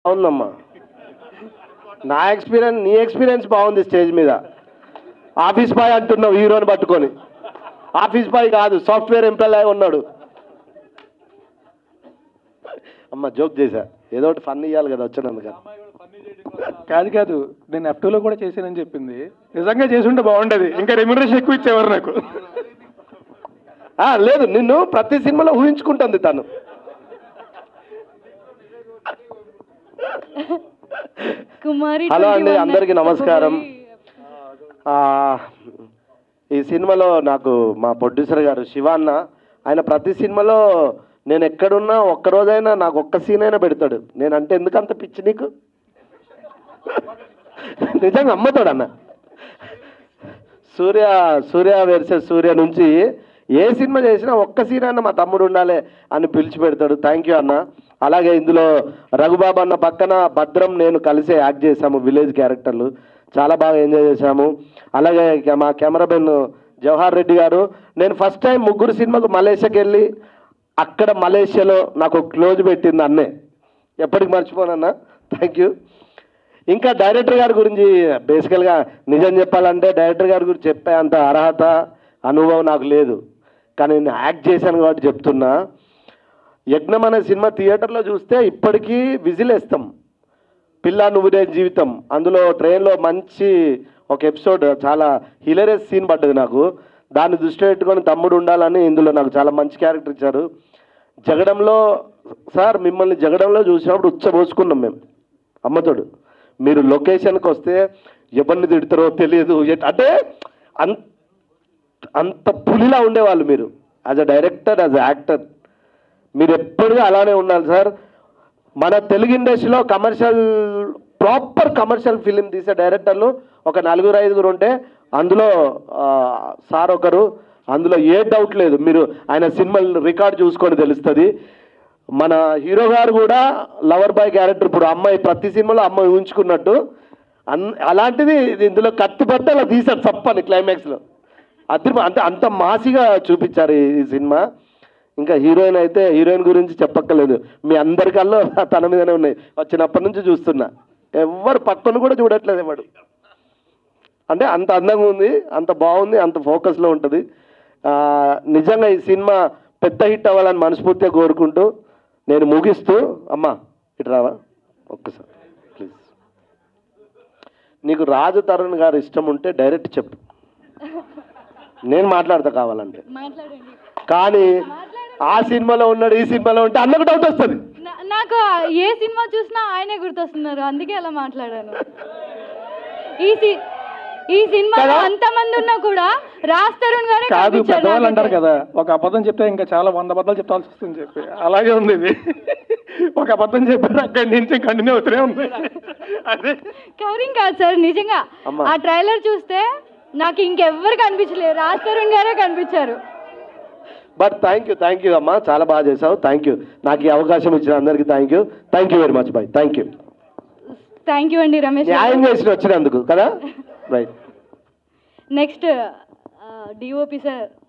అవునమ్మా నా ఎక్స్పీరియన్స్ నీ ఎక్స్పీరియన్స్ బాగుంది స్టేజ్ మీద ఆఫీస్ బాయ్ అంటున్నావు హీరోని పట్టుకొని ఆఫీస్ బాయ్ కాదు సాఫ్ట్వేర్ ఎంప్లాయ్ ఉన్నాడు అమ్మ జోక్ చేశా ఏదో ఒకటి ఫన్ ఇవ్వాలి కదా వచ్చినందుకు కాదు కాదు నేను ఎఫ్ లో కూడా చేశానని చెప్పింది నిజంగా చేసి ఉంటే బాగుండేది ఇంకా రెమ్యునరేషన్ ఎక్కువ ఇచ్చేవారు నాకు ఆ, లేదు నిన్ను ప్రతి సినిమాలో ఊహించుకుంటుంది తను కుమారి హలో అండి 21 అందరికీ నమస్కారం ఆ, ఈ సినిమాలో నాకు మా ప్రొడ్యూసర్ గారు శివాన్న ఆయన ప్రతి సినిమాలో నేను ఎక్కడున్నా ఒక్క రోజైనా నాకు ఒక్క సీన్ అయినా పెడతాడు నేను అంటే ఎందుకు అంత పిచ్చి నీకు నిజంగా అమ్మతాడు అన్న సూర్య సూర్య వెర్సెస్ సూర్య నుంచి ఏ సినిమా చేసినా ఒక్క సీన్ అన్న మా తమ్ముడు ఉండాలి అని పిలిచి పెడతాడు థ్యాంక్ యూ అన్న అలాగే ఇందులో రఘుబాబు అన్న పక్కన భద్రం నేను కలిసే యాక్ట్ చేశాము విలేజ్ క్యారెక్టర్లు చాలా బాగా ఎంజాయ్ చేశాము అలాగే ఇక మా కెమెరామెన్ జవహర్ రెడ్డి గారు నేను ఫస్ట్ టైం ముగ్గురు సినిమాకు మలేషియాకి వెళ్ళి అక్కడ మలేషియాలో నాకు క్లోజ్ పెట్టింది అన్నే ఎప్పటికి మర్చిపోనన్నా థ్యాంక్ యూ ఇంకా డైరెక్టర్ గారి గురించి బేసికల్గా నిజం చెప్పాలంటే డైరెక్టర్ గారి గురించి చెప్పే అంత అర్హత అనుభవం నాకు లేదు కానీ నేను యాక్ట్ చేశాను కాబట్టి చెప్తున్నా యజ్ఞం అనే సినిమా థియేటర్లో చూస్తే ఇప్పటికీ విజిల్ వేస్తాం పిల్ల నువ్వుదే జీవితం అందులో ట్రైన్లో మంచి ఒక ఎపిసోడ్ చాలా హిలరియస్ సీన్ పడ్డది నాకు దాన్ని దృష్టి పెట్టుకొని తమ్ముడు ఉండాలని ఇందులో నాకు చాలా మంచి క్యారెక్టర్ ఇచ్చారు జగడంలో సార్ మిమ్మల్ని జగడంలో చూసినప్పుడు ఉచ్చబోసుకున్నాం మేము అమ్మతోడు మీరు లొకేషన్కి వస్తే ఎవరిని తిడతారో తెలియదు ఎట్- అంటే అంత అంత పులిలా ఉండేవాళ్ళు మీరు as a director as a actor మీరు ఎప్పుడుగా అలానే ఉండాలి సార్ మన తెలుగు ఇండస్ట్రీలో కమర్షియల్ ప్రాపర్ కమర్షియల్ ఫిలిం తీసే డైరెక్టర్లు ఒక నలుగురు ఐదుగురు ఉంటే అందులో ఆ, సార్ ఒకరు అందులో ఏ డౌట్ లేదు మీరు ఆయన సినిమాలు రికార్డ్ చూసుకొని తెలుస్తుంది మన హీరో గారు కూడా లవర్ బాయ్ క్యారెక్టర్ ఇప్పుడు అమ్మాయి ప్రతి సినిమాలో అమ్మాయి ఊహించుకున్నట్టు అన్ అలాంటిది ఇది ఇందులో కత్తి పడితే అలా తీశాడు చప్పని క్లైమాక్స్లో అది అంత అంత మాసిగా చూపించారు ఈ ఈ సినిమా ఇంకా హీరోయిన్ అయితే హీరోయిన్ గురించి చెప్పక్కర్లేదు మీ అందరికల్లో తన మీదనే ఉన్నాయి వచ్చినప్పటి నుంచి చూస్తున్నా ఎవ్వరు పక్కన కూడా చూడట్లేదు వాడు అంటే అంత అందంగా ఉంది అంత బాగుంది అంత ఫోకస్లో ఉంటుంది ఆ, నిజంగా ఈ సినిమా పెద్ద హిట్ అవ్వాలని మనస్ఫూర్తిగా కోరుకుంటూ నేను ముగిస్తూ అమ్మా ఇటు రావా ఒక్కసారి ప్లీజ్ నీకు రాజు తరుణ్ గారు ఇష్టం ఉంటే డైరెక్ట్ చెప్పు నేను మాట్లాడతా కావాలంటే మాట్లాడండి కానీ ఆ సినిమాలో ఉన్నాడు ఈ సినిమాలో ఉంటే అన్నకు డౌట్ వస్తుంది నా- నాకు ఏ సినిమా చూసినా ఆయనే గుర్తొస్తున్నారు అందుకే అలా మాట్లాడాను ఈ సి ఈ సినిమాలో కదా? అంతమంది ఉన్నా కూడా రాజ్ తరుణ్ గారే కాదు కనిపించారు పెద్దవాళ్ళు అంటారు నాకైతే. కదా ఒక అబద్ధం చెప్తే ఇంకా చాలా వంద అబద్ధాలు చెప్పాల్సి వస్తుంది చెప్పి అలాగే ఉంది ఇది ఒక అబద్ధం చెప్పారు అక్కడి నుంచి కంటిన్యూ అవుతూనే ఉంది అదే కవరింగ్ కాదు సార్ నిజంగా అమ్మా. ఆ ట్రైలర్ చూస్తే నాకు ఇంకెవ్వరు కనిపించలేదు రాజ్ తరుణ్ గారే కనిపించారు but thank you thank you అమ్మా చాలా బాగా చేసావు థ్యాంక్ యూ నాకు ఈ అవకాశం ఇచ్చిన అందరికీ thank you thank you very much bye thank you thank you అండి రమేష్ న్యాయం చేసిన వచ్చినందుకు కదా రైట్ నెక్స్ట్ డిఓపి సార్